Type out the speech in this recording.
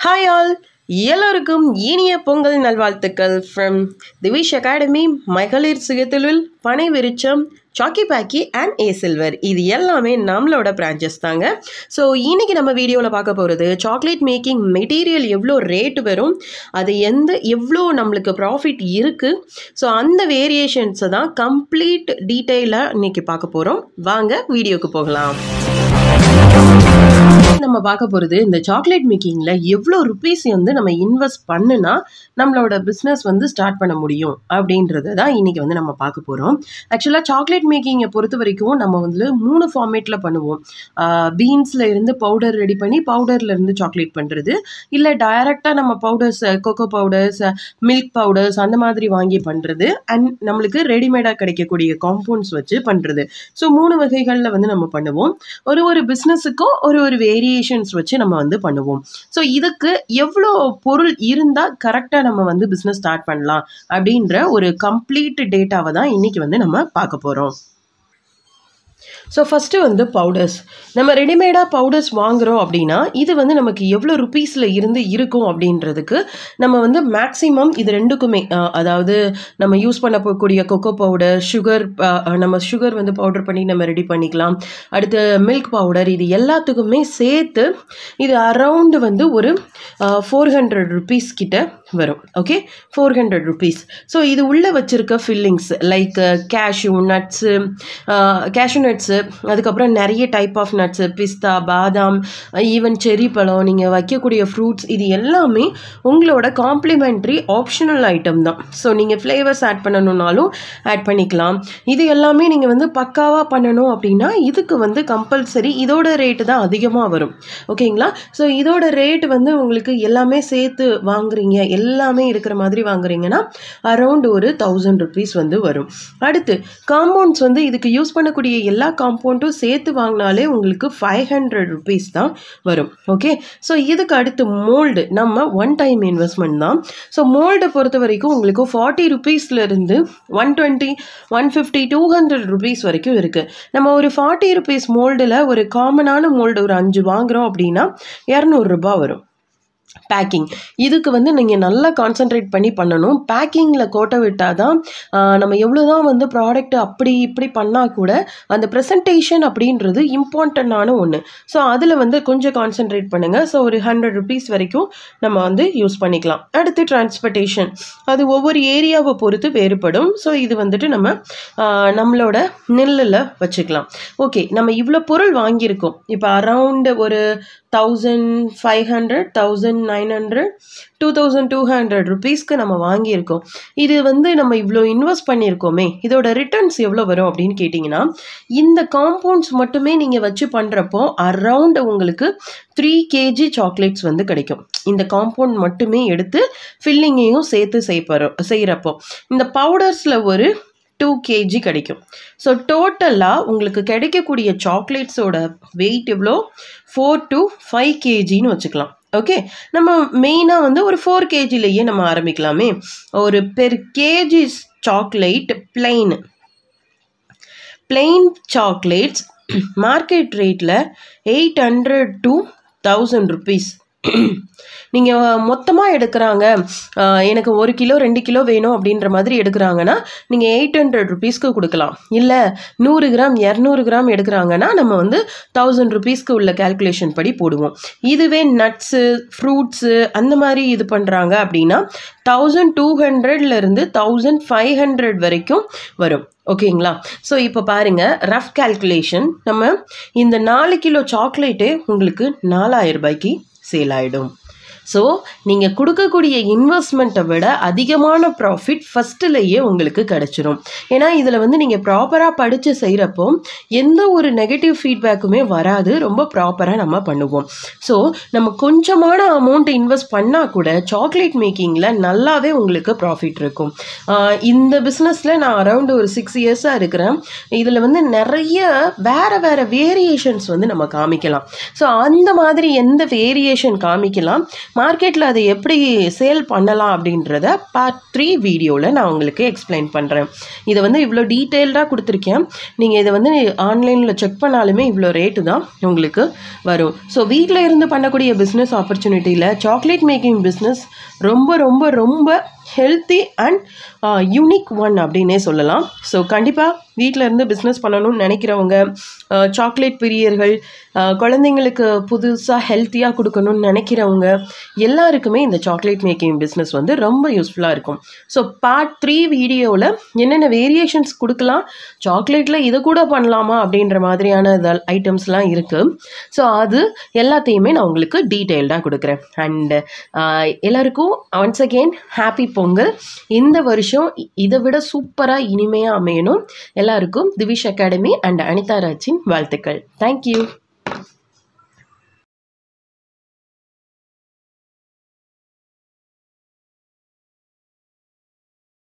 hi all எல்லோருக்கும் இனிய பொங்கல் நல்வாழ்த்துக்கள் ஃப்ரம் திவிஷ் அகாடமி மகளிர் சுயத்தொழில் பனை விருச்சம் சாக்கி பாக்கி அண்ட் ஏ சில்வர் இது எல்லாமே நம்மளோட பிரான்ச்சஸ் தாங்க ஸோ இன்றைக்கி நம்ம வீடியோவில் பார்க்க போகிறது சாக்லேட் மேக்கிங் மெட்டீரியல் எவ்வளோ ரேட் வரும் அது எந்த எவ்வளோ நம்மளுக்கு ப்ராஃபிட் இருக்குது ஸோ அந்த வேரியேஷன்ஸை தான் கம்ப்ளீட் டீட்டெயிலாக இன்றைக்கி பார்க்க போகிறோம் வாங்க வீடியோக்கு போகலாம் நம்ம பார்க்க போகிறது இந்த சாக்லேட் மேக்கிங்கில் எவ்வளோ ருபீஸ் வந்து நம்ம இன்வெஸ்ட் பண்ணுனா நம்மளோட பிஸ்னஸ் வந்து ஸ்டார்ட் பண்ண முடியும் அப்படின்றத தான் இன்றைக்கி வந்து நம்ம பார்க்க போகிறோம் ஆக்சுவலாக சாக்லேட் மேக்கிங்கை பொறுத்த வரைக்கும் நம்ம வந்து மூணு ஃபார்மேட்டில் பண்ணுவோம் பீன்ஸில் இருந்து பவுடர் ரெடி பண்ணி பவுடரில் இருந்து சாக்லேட் பண்ணுறது இல்லை டைரெக்டாக நம்ம powders cocoa powders milk powders அந்த மாதிரி வாங்கி பண்ணுறது அண்ட் நம்மளுக்கு ரெடிமேடாக கிடைக்கக்கூடிய காம்பவுண்ட்ஸ் வச்சு பண்ணுறது ஸோ மூணு வகைகளில் வந்து நம்ம பண்ணுவோம் ஒரு ஒரு பிஸ்னஸுக்கும் ஒரு ஒரு வேரியேஷன்ஸ் வச்சு நம்ம வந்து பண்ணுவோம் ஸோ இதுக்கு எவ்வளோ பொருள் இருந்தால் கரெக்டாக நம்ம வந்து பிஸ்னஸ் ஸ்டார்ட் பண்ணலாம் அப்படின்ற ஒரு கம்ப்ளீட் டேட்டாவை தான் இன்றைக்கி வந்து நம்ம பார்க்க போகிறோம் ஸோ ஃபஸ்ட்டு வந்து பவுடர்ஸ் நம்ம ரெடிமேடாக பவுடர்ஸ் வாங்குகிறோம் அப்படின்னா இது வந்து நமக்கு எவ்வளோ ருப்பீஸில் இருந்து இருக்கும் அப்படின்றதுக்கு நம்ம வந்து மேக்ஸிமம் இது ரெண்டுக்குமே அஹ், அதாவது நம்ம யூஸ் பண்ண போகக்கூடிய கொக்கோ பவுடர் சுகர் நம்ம சுகர் வந்து பவுடர் பண்ணி நம்ம ரெடி பண்ணிக்கலாம் அடுத்து மில்க் பவுடர் இது எல்லாத்துக்குமே சேர்த்து இது அரவுண்டு வந்து ஒரு ஃபோர் ஹண்ட்ரட் ருபீஸ் கிட்ட வரும் okay four hundred rupees so இது உள்ளே வச்சுருக்க fillings like cashew nuts cashew nuts அதுக்கப்புறம் நிறைய டைப் ஆஃப் நட்ஸு பிஸ்தா பாதாம் ஈவன் செரி பழம் நீங்கள் வைக்கக்கூடிய ஃப்ரூட்ஸ் இது எல்லாமே உங்களோட காம்ப்ளிமெண்ட்ரி ஆப்ஷனல் ஐட்டம் தான் ஸோ நீங்கள் ஃப்ளேவர்ஸ் ஆட் பண்ணணுன்னாலும் ஆட் பண்ணிக்கலாம் இது எல்லாமே நீங்கள் வந்து பக்காவாக பண்ணணும் அப்படின்னா இதுக்கு வந்து கம்பல்சரி இதோட ரேட்டு தான் அதிகமாக வரும் ஓகேங்களா ஸோ இதோட ரேட் வந்து உங்களுக்கு எல்லாமே சேர்த்து வாங்குறீங்க எல்லாமே இருக்கிற மாதிரி வாங்குறீங்கன்னா அரௌண்ட் ஒரு தௌசண்ட் ருபீஸ் வந்து வரும் அடுத்து காம்பவுண்ட்ஸ் வந்து இதுக்கு யூஸ் பண்ணக்கூடிய எல்லா காம்பவுண்டும் சேர்த்து வாங்கினாலே உங்களுக்கு ஃபைவ் ஹண்ட்ரட் ருபீஸ் தான் வரும் ஓகே ஸோ இதுக்கு அடுத்து மோல்டு நம்ம ஒன் டைம் இன்வெஸ்ட்மெண்ட் தான் ஸோ மோல்டை பொறுத்த வரைக்கும் உங்களுக்கு ஃபார்ட்டி ருபீஸ்லேருந்து one twenty one fifty two hundred rupees வரைக்கும் இருக்குது நம்ம ஒரு ஃபார்ட்டி ருபீஸ் மோல்டில் ஒரு காமனான மோல்டு ஒரு அஞ்சு வாங்குகிறோம் அப்படின்னா இரநூறுபா வரும் பேக்கிங் இதுக்கு வந்து நீங்கள் நல்லா கான்சென்ட்ரேட் பண்ணி பண்ணணும் பேக்கிங்கில் கோட்டை விட்டால் தான் ஆஹ், நம்ம எவ்வளோ தான் வந்து ப்ராடக்ட் அப்படி இப்படி பண்ணால் கூட அந்த ப்ரெசன்டேஷன் அப்படின்றது இம்பார்ட்டண்ட்டான ஒன்று ஸோ அதில் வந்து கொஞ்சம் கான்சென்ட்ரேட் பண்ணுங்கள் ஸோ ஒரு ஹண்ட்ரட் ருபீஸ் வரைக்கும் நம்ம வந்து யூஸ் பண்ணிக்கலாம் அடுத்து டிரான்ஸ்போர்ட்டேஷன் அது ஒவ்வொரு ஏரியாவை பொறுத்து வேறுபடும் ஸோ இது வந்துட்டு நம்ம ஆஹ், நம்மளோட நெல்லில் வச்சுக்கலாம் ஓகே நம்ம இவ்வளோ பொருள் வாங்கியிருக்கோம் இப்போ அரவுண்டு ஒரு thousand five hundred thousand nine hundred two thousand two hundred ருபீஸ்க்கு நம்ம வாங்கியிருக்கோம் இது வந்து நம்ம இவ்வளோ இன்வெஸ்ட் பண்ணியிருக்கோமே இதோட ரிட்டர்ன்ஸ் எவ்வளோ வரும் அப்படின்னு கேட்டிங்கன்னா இந்த காம்பவுண்ட்ஸ் மட்டுமே நீங்கள் வச்சு பண்ணுறப்போ அரவுண்ட் உங்களுக்கு த்ரீ கேஜி சாக்லேட்ஸ் வந்து கிடைக்கும் இந்த காம்பவுண்ட் மட்டுமே எடுத்து ஃபில்லிங்கையும் சேர்த்து செய்யப்போகிறோம் செய்கிறப்போ இந்த பவுடர்ஸில் ஒரு டூ கேஜி கிடைக்கும் ஸோ டோட்டலாக உங்களுக்கு கிடைக்கக்கூடிய சாக்லேட்ஸோட வெயிட் எவ்வளோ ஃபோர் டு ஃபைவ் கேஜின்னு வச்சுக்கலாம் ஓகே நம்ம மெயினாக வந்து ஒரு ஃபோர் கேஜிலேயே நம்ம ஆரம்பிக்கலாமே ஒரு per KG chocolate plain plain chocolates market ரேட்டில் eight hundred to thousand rupees நீங்கள் மொத்தமாக எடுக்கிறாங்க ஆஹ் எனக்கு ஒரு கிலோ ரெண்டு கிலோ வேணும் அப்படின்ற மாதிரி எடுக்கிறாங்கன்னா நீங்கள் எயிட் ஹண்ட்ரட் ருபீஸ்க்கு கொடுக்கலாம் இல்லை நூறு கிராம் இரநூறு கிராம் எடுக்கிறாங்கன்னா நம்ம வந்து தௌசண்ட் ருபீஸ்க்கு உள்ள கால்குலேஷன் படி போடுவோம் இதுவே நட்ஸு ஃப்ரூட்ஸு அந்த மாதிரி இது பண்ணுறாங்க அப்படின்னா தௌசண்ட் டூ ஹண்ட்ரட்லேருந்து தௌசண்ட் ஃபைவ் ஹண்ட்ரட் வரைக்கும் வரும் ஓகேங்களா ஸோ இப்போ பாருங்கள் ரஃப் கால்குலேஷன் நம்ம இந்த நாலு கிலோ சாக்லேட்டே உங்களுக்கு நாலாயிரம் ரூபாய்க்கு சேல் ஆகிடும் ஸோ நீங்கள் கொடுக்கக்கூடிய இன்வெஸ்ட்மெண்ட்டை விட அதிகமான ப்ராஃபிட் ஃபஸ்ட்டுலேயே உங்களுக்கு கிடச்சிரும் ஏன்னா இதில் வந்து நீங்கள் ப்ராப்பராக படித்து செய்கிறப்போ எந்த ஒரு நெகட்டிவ் ஃபீட்பேக்குமே வராது ரொம்ப ப்ராப்பராக நம்ம பண்ணுவோம் ஸோ நம்ம கொஞ்சமான அமௌண்ட் இன்வெஸ்ட் பண்ணால் கூட சாக்லேட் மேக்கிங்கில் நல்லாவே உங்களுக்கு ப்ராஃபிட் இருக்கும் ஆஹ் இந்த பிஸ்னஸில் நான் அரௌண்ட் ஒரு சிக்ஸ் இயர்ஸாக இருக்கிறேன் இதில் வந்து நிறைய வேறு வேறு வேரியேஷன்ஸ் வந்து நம்ம காமிக்கலாம் ஸோ அந்த மாதிரி எந்த வேரியேஷன் காமிக்கலாம் மார்க்கெட்டில் அதை எப்படி சேல் பண்ணலாம் அப்படின்றத பார்ட் த்ரீ வீடியோவில் நான் உங்களுக்கு எக்ஸ்பிளைன் பண்ணுறேன் இதை வந்து இவ்வளோ டீட்டெயில்டாக கொடுத்துருக்கேன் நீங்கள் இதை வந்து ஆன்லைனில் செக் பண்ணாலுமே இவ்வளோ ரேட்டு தான் உங்களுக்கு வரும் ஸோ வீட்டில் இருந்து பண்ணக்கூடிய பிஸ்னஸ் ஆப்பர்ச்சுனிட்டியில் சாக்லேட் மேக்கிங் பிஸ்னஸ் ரொம்ப ரொம்ப ரொம்ப ஹெல்த்தி அண்ட் யூனிக் ஒன் அப்படின்னே சொல்லலாம் ஸோ கண்டிப்பாக வீட்டில் இருந்து பிஸ்னஸ் பண்ணணும்னு நினைக்கிறவங்க சாக்லேட் பிரியர்கள் அஹ், குழந்தைங்களுக்கு புதுசாக ஹெல்த்தியாக கொடுக்கணும்னு நினைக்கிறவங்க எல்லாருக்குமே இந்த சாக்லேட் மேக்கிங் பிஸ்னஸ் வந்து ரொம்ப யூஸ்ஃபுல்லாக இருக்கும் ஸோ பார்ட் த்ரீ வீடியோவில் என்னென்ன வேரியேஷன்ஸ் கொடுக்கலாம் சாக்லேட்டில் இதை கூட பண்ணலாமா அப்படின்ற மாதிரியான ஐட்டம்ஸ்லாம் இருக்குது ஸோ அது எல்லாத்தையுமே நான் உங்களுக்கு டீட்டெயில்டாக கொடுக்குறேன் அண்டு எல்லாருக்கும் ஒன்ஸ் அகெயின் ஹாப்பி பொங்கல் இந்த வருஷம் இ- இதை விட சூப்பராக இனிமையாக அமையணும் எல்லாருக்கும் திவிஷ் அகாடமி அண்ட் அனிதா ராஜின் வாழ்த்துக்கள் தேங்க்யூ